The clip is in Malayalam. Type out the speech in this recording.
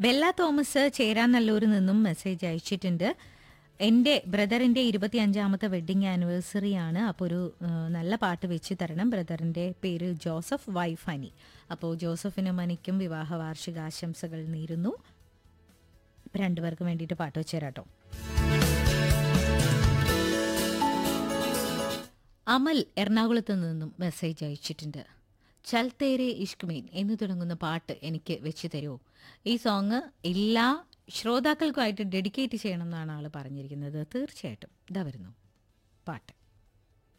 ബെല്ല തോമസ് ചേരാനല്ലൂരിൽ നിന്നും മെസ്സേജ് അയച്ചിട്ടുണ്ട് എൻ്റെ ബ്രദറിൻ്റെ ഇരുപത്തി അഞ്ചാമത്തെ വെഡിങ് ആനിവേഴ്സറി ആണ് അപ്പോൾ ഒരു ആ, നല്ല പാട്ട് വെച്ച് തരണം ബ്രദറിൻ്റെ പേര് ജോസഫ് വൈഫ് ഹനി അപ്പോൾ ജോസഫിനും മനിക്കും വിവാഹ വാർഷികാശംസകൾ നേരുന്നു ഇപ്പം രണ്ടുപേർക്കും വേണ്ടിയിട്ട് പാട്ട് വെച്ച് തരാട്ടോ അമൽ എറണാകുളത്ത് നിന്നും മെസ്സേജ് അയച്ചിട്ടുണ്ട് ചൽത്തേരെ ഇഷ്ക്മീൻ എന്ന് തുടങ്ങുന്ന പാട്ട് എനിക്ക് വെച്ച് തരുമോ ഈ സോങ് എല്ലാ ശ്രോതാക്കൾക്കുമായിട്ട് ഡെഡിക്കേറ്റ് ചെയ്യണം എന്നാണ് ആൾ പറഞ്ഞിരിക്കുന്നത് തീർച്ചയായിട്ടും ഇതാ വരുന്നു പാട്ട്